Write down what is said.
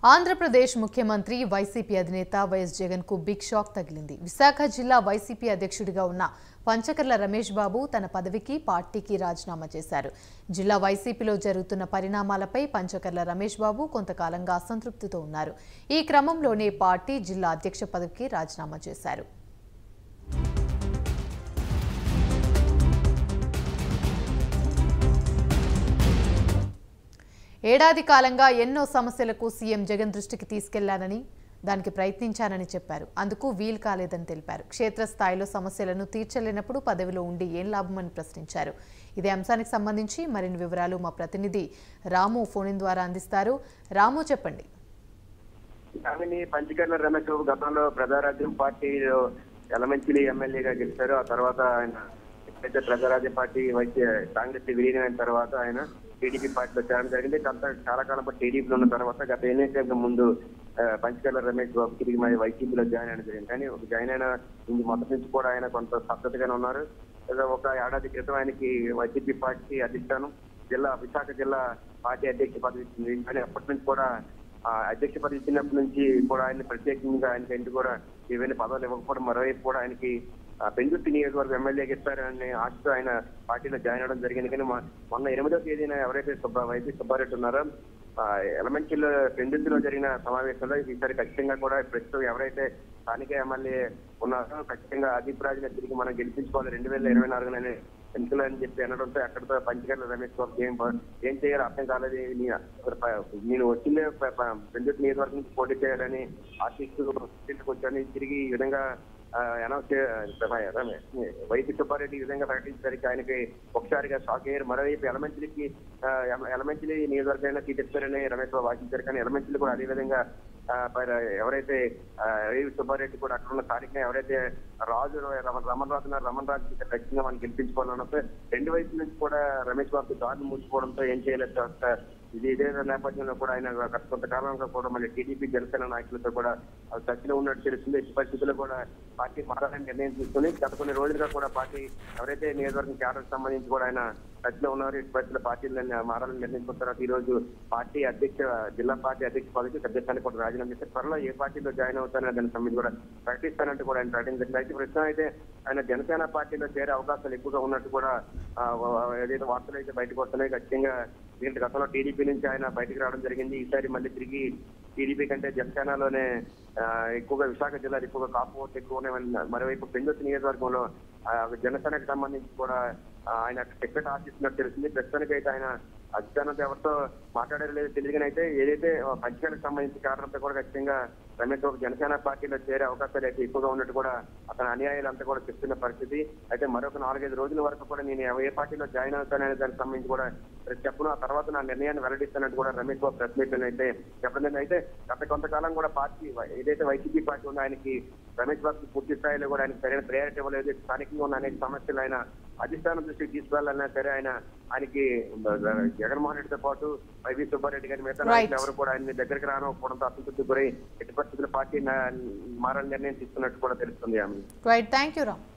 ఆంధ్రప్రదేశ్ ముఖ్యమంత్రి వైసీపీ అధినేత వైఎస్ జగన్ కు బిగ్ షాక్ తగిలింది విశాఖ జిల్లా వైసీపీ అధ్యక్షుడిగా ఉన్న పంచకర్ల రమేష్ బాబు తన పదవికి పార్టీకి రాజీనామా చేశారు జిల్లా వైసీపీలో జరుగుతున్న పరిణామాలపై పంచకర్ల రమేష్ బాబు కొంతకాలంగా అసంతృప్తితో ఉన్నారు ఈ క్రమంలోనే పార్టీ జిల్లా అధ్యక్ష పదవికి రాజీనామా చేశారు ఏడాది కాలంగా ఎన్నో సమస్యలకు సీఎం జగన్ దృష్టికి తీసుకెళ్లానని దానికి ప్రయత్నించానని చెప్పారు అందుకు వీలు కాలేదని తెలిపారు క్షేత్రస్థాయిలో సమస్యలను తీర్చలేనప్పుడు పదవిలో ఉండి ఏం లాభమని ప్రశ్నించారు ఇదే అంశానికి సంబంధించి మరిన్ని వివరాలు మా ప్రతినిధి రాము ఫోన్ ద్వారా అందిస్తారు రాము చెప్పండి ఆమెని పంచకర్ల రమేష్ బాబు గతంలో ప్రజారాజ్యం పార్టీలో ఎలమంచిలి ఎమ్మెల్యేగా గెలిచారు ఆ తర్వాత ఆయన ఎప్పుడైతే ప్రజారాజ్యం పార్టీ వచ్చే కాంగ్రెస్ విలీనమైన తర్వాత ఆయన టీడీపీ పార్టీలో చేరడం జరిగింది గత చాలా కాలం పాటు టీడీపీలో ఉన్న తర్వాత గత ఎన్నికల ముందు ఆ, పంచకర్ల రమేష్ బాబు తిరిగి మరి వైసీపీలో జాయిన్ అయిన జరిగింది కానీ ఒక జాయిన్ అయిన ఇంక మొదటి నుంచి కూడా ఆయన కొంత పద్ధతిగానే ఉన్నారు ఏదో ఒక ఏడాది క్రితం ఆయనకి వైసీపీ పార్టీ అధిష్టానం జిల్లా విశాఖ జిల్లా పార్టీ అధ్యక్ష పదవి ఇచ్చింది కానీ అప్పటి నుంచి కూడా ఆ అధ్యక్ష పదవి ఇచ్చినప్పటి నుంచి కూడా ఆయన ప్రత్యేకంగా ఆయనకి ఎందుకు కూడా ఏవైనా పదవులు ఇవ్వకపోవడం మరోవైపు కూడా ఆయనకి ఆ, పెందుర్తి నియోజకవర్గం ఎమ్మెల్యేకి ఇస్తారని ఆశతో ఆయన పార్టీలో జాయిన్ అవ్వడం జరిగింది కానీ మొ- మొన్న ఎనిమిదో తేదీన ఎవరైతే సుబ్బ వైపీ సుబ్బారెడ్డి ఉన్నారో ఎలమెంచిలో పెందుర్తిలో జరిగిన సమావేశంలో ఈసారి ఖచ్చితంగా కూడా ప్రస్తుతం ఎవరైతే స్థానిక ఎమ్మెల్యే ఉన్నారో ఖచ్చితంగా అదీప్ రాజుని తిరిగి మనం గెలిపించుకోవాలి రెండు వేల ఇరవై నాలుగులోనే ఎన్నికలు అని చెప్పి అనడంతో అక్కడితో పంచగర్ల రమేష్ బాబు ఏం ప- ఏం చేయాలో అర్థం కాలేదు నీ- అక్కడ ప- నేను వచ్చిందే ప- ప- పెందుర్తి నియోజకవర్గం నుంచి పోటీ చేయాలని ఆశిస్తూ సీట్లకు వచ్చాను తిరిగి ఈ విధంగా అనౌన్స్ వైపీ సుబ్బారెడ్డి ఈ విధంగా ప్రకటించడానికి ఆయనకి ఒకసారిగా షాక్ అయ్యారు మరోవైపు ఎలమెంచలికి ఎలమెంచలి నియోజకవర్గంలో సీట్ ఇస్తారని రమేష్ బాబు ఆశించారు కానీ ఎలమెంచలి కూడా అదే విధంగా ఆ, పర- ఎవరైతే ఆ, వైవి సుబ్బారెడ్డి కూడా అక్కడ ఉన్న స్థానికంగా ఎవరైతే రాజు రమణ రమణ రాజు ఉన్నారు, రమణ రాజు ఖచ్చితంగా మనం గెలిపించుకోవాలన్నప్పుడు రెండు వైపుల నుంచి కూడా రమేష్ బాబు దారులు మూసుకోవడంతో ఏం చేయలేదు కాస్త ఇది ఇదే నేపథ్యంలో కూడా ఆయన గత కొంతకాలంగా కూడా మళ్ళీ టీడీపీ జనసేన నాయకులతో కూడా చర్చలో ఉన్నట్టు తెలుస్తుంది ఎట్టి పరిస్థితుల్లో కూడా పార్టీ మారాలని నిర్ణయం తీసుకుని గత కొన్ని రోజులుగా కూడా పార్టీ ఎవరైతే నియోజకవర్గం క్యాడర్ సంబంధించి కూడా ఆయన చర్చలో ఉన్నారు ఎట్టి పరిస్థితుల్లో పార్టీలను మారాలని నిర్ణయించుకున్న తర్వాత ఈ రోజు పార్టీ అధ్యక్ష జిల్లా పార్టీ అధ్యక్ష పదవికి సభ్యత్వానికి కూడా రాజీనామా చేశారు త్వరలో ఏ పార్టీలో జాయిన్ అవుతారనే దానికి సంబంధించి కూడా ప్రకటిస్తానంటూ కూడా ఆయన ప్రకటించారు అయితే ప్రస్తుతం అయితే ఆయన జనసేన పార్టీలో చేరే అవకాశాలు ఎక్కువగా ఉన్నట్టు కూడా ఆ, ఏదైతే వార్తలు అయితే బయటకు వస్తున్నాయి ఖచ్చితంగా దీంట్లో గతంలో టీడీపీ నుంచి ఆయన బయటకు రావడం జరిగింది ఈసారి మళ్ళీ తిరిగి టీడీపీ కంటే జనసేనలోనే ఆ, ఎక్కువగా విశాఖ జిల్లాలో ఎక్కువగా కాపు ఓట్లు ఎక్కువ ఉన్నాయని మరోవైపు పెందుర్తి నియోజకవర్గంలో ఆ, జనసేనకు సంబంధించి కూడా ఆ, ఆయన టికెట్ ఆశిస్తున్నట్టు తెలిసింది ప్రస్తుతానికి అయితే ఆయన అధిష్టానంతో ఎవరితో మాట్లాడారో లేదో తెలియదు కానీ అయితే ఏదైతే పంచకాలకు సంబంధించిన కారణంతో కూడా ఖచ్చితంగా రమేష్ బాబు జనసేన పార్టీలో చేరే అవకాశాలు అయితే ఎక్కువగా ఉన్నట్టు కూడా అతని అనుయాయులంతా కూడా చెప్తున్న పరిస్థితి అయితే మరొక నాలుగైదు రోజుల వరకు కూడా నేను ఏ పార్టీలో జాయిన్ అవుతాననే దానికి సంబంధించి కూడా చెప్పను ఆ తర్వాత నా నిర్ణయాన్ని వెల్లడిస్తానంటూ కూడా రమేష్ బాబు ప్రెస్ మీట్ అయితే చెప్పడం జరిగింది. అయితే గత కొంతకాలం కూడా పార్టీ ఏదైతే వైసీపీ పార్టీ ఉందో ఆయనకి రమేష్ బాబు పూర్తి స్థాయిలో కూడా ఆయనకి సరైన ప్రయారిటీ ఇవ్వలేదు స్థానికంగా ఉన్న అనేక సమస్యలు ఆయన అధిష్టానం దృష్టికి తీసుకెళ్లాలన్నా సరే ఆయన ఆయనకి జగన్మోహన్ రెడ్డితో పాటు వైవి సుబ్బారెడ్డి గారి మిగతా Right. నాయకులు ఎవరు కూడా ఆయన దగ్గరికి రాకపోవడంతో అసంతృప్తి గురై ఎట్టి పరిస్థితుల్లో పార్టీ నా- మారాలని నిర్ణయం తీసుకున్నట్టు కూడా తెలుస్తుంది ఆమె రైట్ థ్యాంక్ యూ రామ్